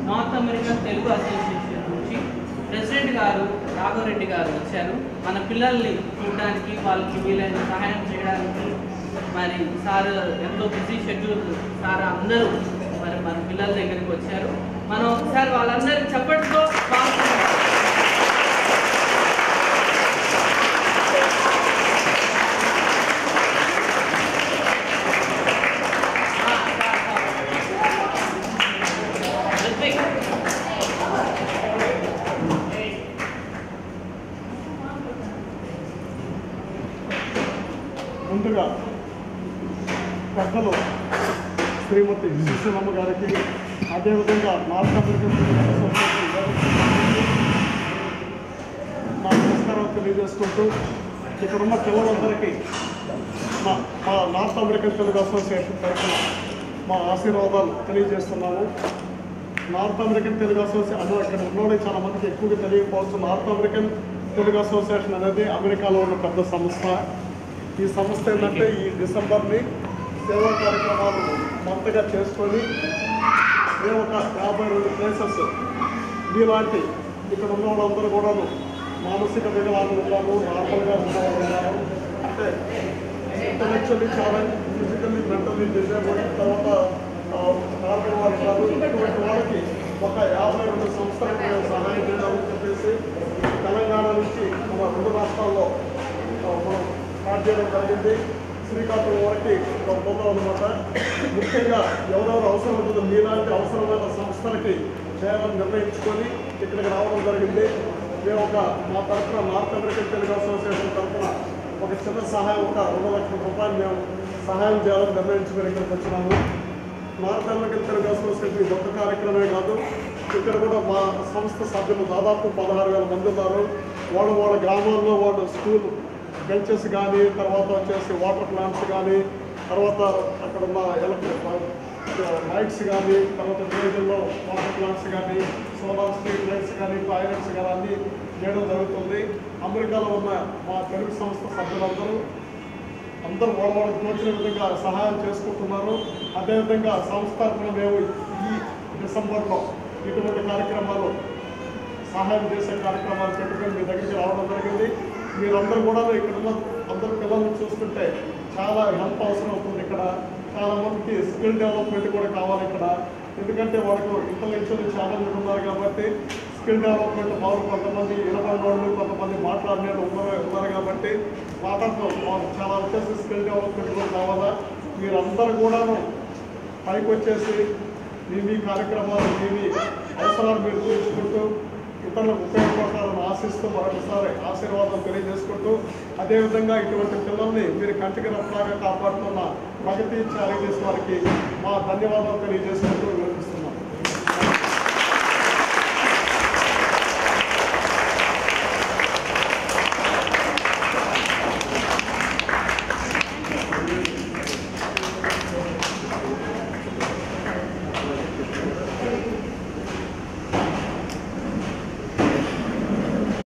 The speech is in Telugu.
నార్త్ అమెరికన్ తెలుగు అసోసియేషన్ నుంచి ప్రెసిడెంట్ గారు రాఘవరెడ్డి గారు వచ్చారు మన పిల్లల్ని చూడడానికి వాళ్ళకి వీలైన సహాయం చేయడానికి మరి సార్ ఎంతో బిజీ షెడ్యూల్ సార్ అందరూ మరి మన పిల్లల దగ్గరికి వచ్చారు మనం ఒకసారి వాళ్ళందరికీ చప్పటితో స్వాగతం ఆ, సార్, సార్. రిత్విక్. ముందుగా పెద్దలు శ్రీమతి శిశులమ్మ గారికి అదేవిధంగా నార్త్ అమెరికన్ అసోసియేషన్ గారికి నా నమస్కారం తెలియజేసుకుంటూ ఇక్కడ ఉన్న పిల్లలందరికీ మా మా నార్త్ అమెరికన్ తెలుగు అసోసియేషన్ తరఫున మా ఆశీర్వాదాలు తెలియజేస్తున్నాము నార్త్ అమెరికన్ తెలుగు అసోసియేషన్ అంటే ఇక్కడ ఉన్నోడే చాలా మందికి ఎక్కువగా తెలియకపోవచ్చు నార్త్ అమెరికన్ తెలుగు అసోసియేషన్ అనేది అమెరికాలో ఉన్న పెద్ద సంస్థ ఈ సంస్థ ఏంటంటే ఈ డిసెంబర్ని సేవా కార్యక్రమాలు మంతగా చేసుకొని మేము ఒక యాభై రెండు ప్లేసెస్ మీలాంటి ఇక్కడ ఉన్న వాళ్ళందరూ కూడాను మానసిక వికలాంగులు ఉన్నారు నార్మల్గా ఉన్న వాళ్ళు ఉన్నారు అంటే ఇంటలెక్చువల్లీ చాలా ఫిజికల్లీ మెంటల్లీ డిజేబుల్ తర్వాత నార్మల్ వారు ఉన్నారు ఇటువంటి వాళ్ళకి ఒక యాభై రెండు సంవత్సరాలకు మేము సహాయం చేయాలని చెప్పేసి తెలంగాణ నుంచి మన రెండు రాష్ట్రాల్లో ఆ, మనం స్టార్ట్ చేయడం జరిగింది శ్రీకాకుళం వరకు పొందాం అనమాట ముఖ్యంగా ఎవరెవరు అవసరం ఉంటుందో మీలాంటి అవసరమైన సంస్థలకి చేయాలని నిర్ణయించుకొని ఇక్కడికి రావడం జరిగింది మేము ఒక మా తరఫున నార్త్ అమెరికన్ తెలుగు అసోసియేషన్ తరఫున ఒక చిన్న సహాయం ఒక రెండు లక్షల రూపాయలు మేము సహాయం చేయాలని నిర్ణయించుకొని ఇక్కడికి వచ్చినాము నార్త్ అమెరికన్ తెలుగు అసోసియేషన్ ఇది ఒక్క కార్యక్రమమే కాదు ఇక్కడ కూడా మా సంస్థ సభ్యులు దాదాపు పదహారు వేల మంది ఉన్నారు వాళ్ళు వాళ్ళ గ్రామాల్లో వాళ్ళు స్కూల్ బెంచెస్ కానీ తర్వాత వచ్చేసి వాటర్ ప్లాంట్స్ కానీ తర్వాత అక్కడ ఉన్న ఎలక్ట్రిక్ లైట్స్ కానీ తర్వాత విలేజ్లో వాటర్ ప్లాంట్స్ కానీ సోలార్ స్ట్రీట్ లైట్స్ కానీ టాయిలెట్స్ కానీ అన్నీ చేయడం జరుగుతుంది అమెరికాలో ఉన్న మా తెలుగు సంస్థ సభ్యులందరూ అందరూ వాళ్ళ వాళ్ళకి తోచిన విధంగా సహాయం చేసుకుంటున్నారు అదేవిధంగా సంస్థాపన మేము ఈ డిసెంబర్లో ఇటువంటి కార్యక్రమాలు సహాయం చేసే కార్యక్రమాలు పెట్టుకొని మీ దగ్గరికి రావడం జరిగింది మీరందరూ కూడా ఇక్కడ ఉన్న అందరు పిల్లల్ని చూస్తుంటే చాలా హెల్ప్ అవసరం అవుతుంది ఇక్కడ చాలా మందికి స్కిల్ డెవలప్మెంట్ కూడా కావాలి ఇక్కడ ఎందుకంటే వాళ్ళకు ఇంటలెక్చువల్ ఛాలెంజ్ ఉన్నారు కాబట్టి స్కిల్ డెవలప్మెంట్ వాళ్ళు కొంతమంది ఇరవై వాళ్ళు కొంతమంది మాట్లాడిన ఉన్నారు ఉన్నారు కాబట్టి మాటలతో వాళ్ళకి చాలా వచ్చేసి స్కిల్ డెవలప్మెంట్ కూడా కావాలా మీరందరూ కూడాను పైకి వచ్చేసి మీ మీ కార్యక్రమాలు మీ మీ అవసరాలు మీరు తీర్చుకుంటూ ఇతరులకు ఉపయోగపడతారని ఆశిస్తూ మరొకసారి ఆశీర్వాదం తెలియజేసుకుంటూ అదేవిధంగా ఇటువంటి పిల్లల్ని మీరు కంటికి రప్పలాగా కాపాడుతున్న ప్రగతి చారిటీస్ వారికి మా ధన్యవాదాలు తెలియజేసుకుంటూ